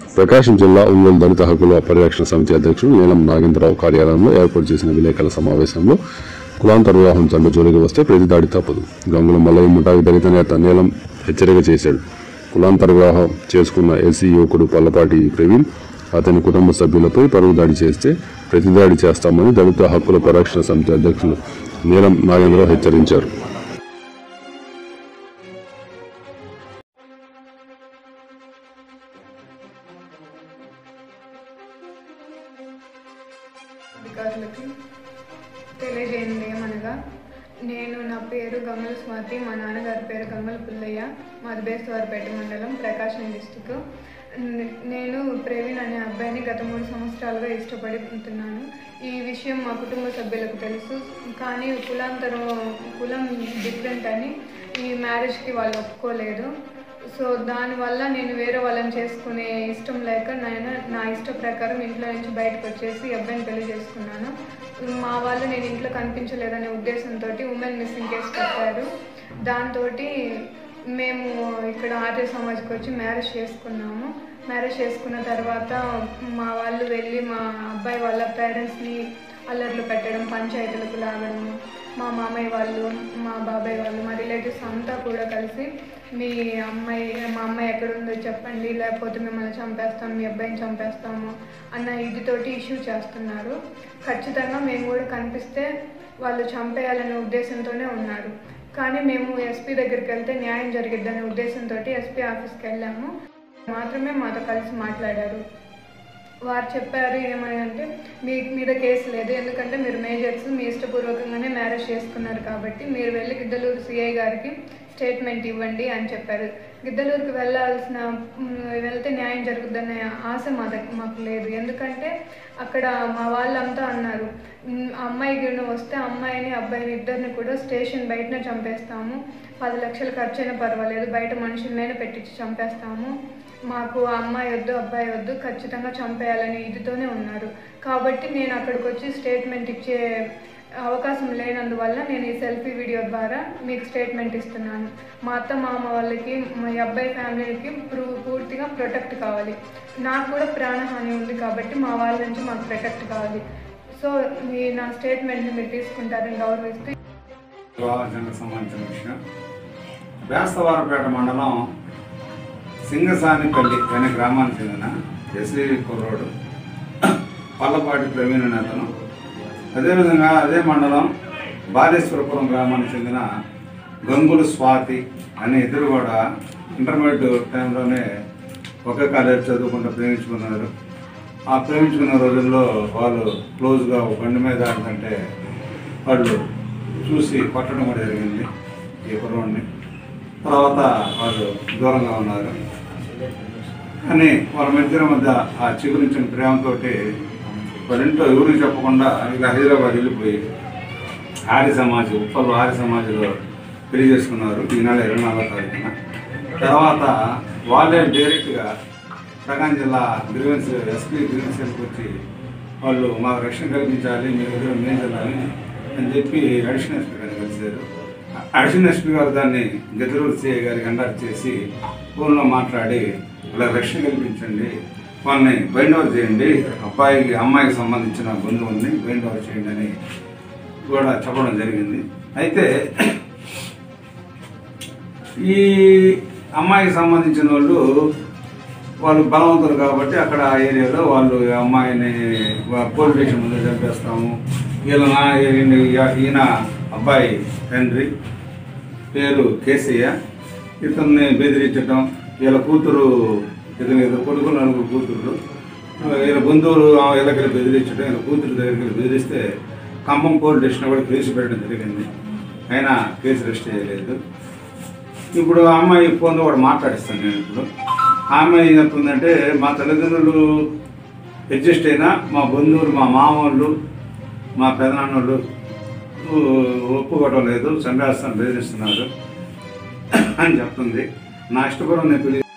ప్రకాశం జిల్లా ఒంగోలు దళిత హక్కుల పరిరక్షణ సమితి అధ్యక్షుడు నీలం నాగేంద్రరావు కార్యాలయంలో ఏర్పాటు చేసిన విలేకరుల సమావేశంలో కులాంతర వివాహం చండ జోలికి వస్తే ప్రతి దాడి తప్పదు గంగుల మల్లయ్య ముఠాయి దళిత నేత నీలం హెచ్చరిక చేశాడు కులాంతర వివాహం చేసుకున్న ఎస్సీ యువకుడు పల్లపాటి ప్రవీణ్ అతని కుటుంబ సభ్యులపై పరువు దాడి చేస్తే ప్రతి దాడి చేస్తామని దళిత హక్కుల పరిరక్షణ సమితి అధ్యక్షులు నీలం నాగేంద్రరావు హెచ్చరించారు అధికారులకి తెలియజేయండి ఏమనగా నేను నా పేరు గంగల స్వాతి మా నాన్నగారి పేరు గంగల పుల్లయ్య మాది బేస్తవారిపేట మండలం ప్రకాశం డిస్టిక్ నేను ప్రవీణ్ అనే అబ్బాయిని గత మూడు సంవత్సరాలుగా ఇష్టపడి ఉంటున్నాను ఈ విషయం మా కుటుంబ సభ్యులకు తెలుసు కానీ కులాంతరం కులం డిఫరెంట్ అని ఈ మ్యారేజ్కి వాళ్ళు ఒప్పుకోలేదు సో దానివల్ల నేను వేరే వాళ్ళని చేసుకునే ఇష్టం లేక నేను నా ఇష్ట ప్రకారం ఇంట్లో నుంచి బయటకు వచ్చేసి ఈ అబ్బాయిని పెళ్లి చేసుకున్నాను మా వాళ్ళు నేను ఇంట్లో కనిపించలేదనే ఉద్దేశంతో ఉమెన్ మిస్సింగ్ కేసు పెట్టారు దాంతో మేము ఇక్కడ ఆర్య సమాజ్కి వచ్చి మ్యారేజ్ చేసుకున్నాము మ్యారేజ్ చేసుకున్న తర్వాత మా వాళ్ళు వెళ్ళి మా అబ్బాయి వాళ్ళ పేరెంట్స్ని అల్లర్లు పెట్టడం పంచాయతీలకు లాగడం మా మామయ్య వాళ్ళు మా బాబాయ్ వాళ్ళు మా రిలేటివ్స్ అంతా కూడా కలిసి మీ అమ్మాయి మా అమ్మాయి ఎక్కడుందో చెప్పండి లేకపోతే మిమ్మల్ని చంపేస్తాం మీ అబ్బాయిని చంపేస్తాము అన్న ఇదితోటి ఇష్యూ చేస్తున్నారు ఖచ్చితంగా మేము కూడా కనిపిస్తే వాళ్ళు చంపేయాలనే ఉద్దేశంతోనే ఉన్నారు కానీ మేము ఎస్పీ దగ్గరికి వెళ్తే న్యాయం జరిగిద్దనే ఉద్దేశంతో ఎస్పీ ఆఫీస్కి వెళ్ళాము మాత్రమే మాతో కలిసి మాట్లాడారు వారు చెప్పారు ఏమని అంటే మీ మీద కేసు లేదు ఎందుకంటే మీరు మేజర్స్ మీ ఇష్టపూర్వకంగానే మ్యారేజ్ చేసుకున్నారు కాబట్టి మీరు వెళ్ళి గిద్దలూరు సిఐ గారికి స్టేట్మెంట్ ఇవ్వండి అని చెప్పారు గిద్దలూరుకి వెళ్ళాల్సిన మ్, వెళ్తే న్యాయం జరుగుతుందనే ఆశ మా దగ్గర మాకు లేదు ఎందుకంటే అక్కడ మా వాళ్ళంతా అన్నారు "మ్, అమ్మాయి గిన్నె వస్తే అమ్మాయిని అబ్బాయిని ఇద్దరిని కూడా స్టేషన్ బయటనే చంపేస్తాము పది లక్షలు ఖర్చు అయినా పర్వాలేదు బయట మనుషులనైనా పెట్టించి చంపేస్తాము మాకు ఆ అమ్మాయి వద్దు అబ్బాయి వద్దు ఖచ్చితంగా చంపేయాలని ఇదితోనే ఉన్నారు కాబట్టి నేను అక్కడికి వచ్చి స్టేట్మెంట్ ఇచ్చే అవకాశం లేనందువల్ల నేను ఈ సెల్ఫీ వీడియో ద్వారా మీకు స్టేట్మెంట్ ఇస్తున్నాను మా అత్త మామ వాళ్ళకి మా అబ్బాయి ఫ్యామిలీకి ప్రూ- పూర్తిగా ప్రొటెక్ట్ కావాలి నాకు కూడా ప్రాణహాని ఉంది కాబట్టి మా వాళ్ళ నుంచి మాకు ప్రొటెక్ట్ కావాలి సో మీ నా స్టేట్మెంట్ని మీరు తీసుకుంటారని గౌరవిస్తూ వివాహానికి సంబంధించిన విషయం వేస్తవారపేట మండలం సింగసానిపల్లి అనే గ్రామానికి చెందిన ఎస్వి కుర్రోడు పల్లపాటి ప్రవీణ్ అనే అతను అదేవిధంగా అదే మండలం బాలేశ్వరపురం గ్రామానికి చెందిన గంగులు స్వాతి అనే ఇద్దరు కూడా ఇంటర్మీడియట్ టైంలోనే ఒకే కాలేజ్ చదువుకుంటూ ప్రేమించుకున్నారు ఆ ప్రేమించుకున్న రోజుల్లో వాళ్ళు క్లోజ్గా ఒక బండి మీద ఆడుతుంటే వాళ్ళు చూసి కొట్టడం కూడా జరిగింది ఈ కుర్రోడిని తర్వాత వాళ్ళు దూరంగా ఉన్నారు కానీ వాళ్ళ మధ్య మధ్య ఆ చిగురించిన ప్రేమతో వాళ్ళ ఇంట్లో ఎవరికి చెప్పకుండా ఇలా హైదరాబాద్ వెళ్ళిపోయి ఆర్య సమాజ్ ఉప్పల్ ఆర్య సమాజ్లో పెళ్లి చేసుకున్నారు ఈ నెల ఇరవై నాలుగో తారీఖున తర్వాత వాళ్ళే డైరెక్ట్గా ప్రకాశం జిల్లా గ్రీవెన్స్ ఎస్పీ గ్రీవెన్స్కి వచ్చి వాళ్ళు మాకు రక్షణ కల్పించాలి మీ దగ్గర మేజర్లని అని చెప్పి అడిషనల్ ఎస్పీ గారిని కలిశారు అడిషనల్ ఎస్పీ గారు దాన్ని గదిరూరు సిఐ గారికి అండర్ చేసి ఫోన్లో మాట్లాడి ఇలా రక్షణ కల్పించండి వాళ్ళని బైండ్ ఓవర్ చేయండి అబ్బాయికి అమ్మాయికి సంబంధించిన బంధువుల్ని బైండ్ ఓవర్ చేయండి అని కూడా చెప్పడం జరిగింది అయితే ఈ అమ్మాయికి సంబంధించిన వాళ్ళు వాళ్ళు బలవంతులు కాబట్టి అక్కడ ఆ ఏరియాలో వాళ్ళు ఈ అమ్మాయిని వా- పోలీస్ స్టేషన్ ముందు చంపేస్తాము వీళ్ళ నా ఈయన- ఈయన అబ్బాయి తండ్రి పేరు కేసయ్య ఇతన్ని బెదిరించడం వీళ్ళ కూతురు ఇతని ఇద్దరు కొడుకులు నలుగురు కూతురు వీళ్ళ బంధువులు వీళ్ళకి బెదిరించడం వీళ్ళ కూతురు దగ్గరికి వెళ్ళి బెదిరిస్తే ఖమ్మం పోలీస్ స్టేషన్ కూడా కేసు పెట్టడం జరిగింది అయినా కేసు రిజిస్టర్ చేయలేదు ఇప్పుడు ఆ అమ్మాయి ఫోన్లో కూడా మాట్లాడిస్తాను నేను ఇప్పుడు ఆమె ఏం చెప్తుందంటే మా తల్లిదండ్రులు అడ్జస్ట్ అయినా మా బంధువులు మా మామూళ్ళు మా పెదనాన్నోళ్ళు ఊ, ఒప్పుకోవడం లేదు చంపేస్తాను బెదిరిస్తున్నారు అని చెప్తుంది నా ఇష్టపూర్వం నేను పెళ్లి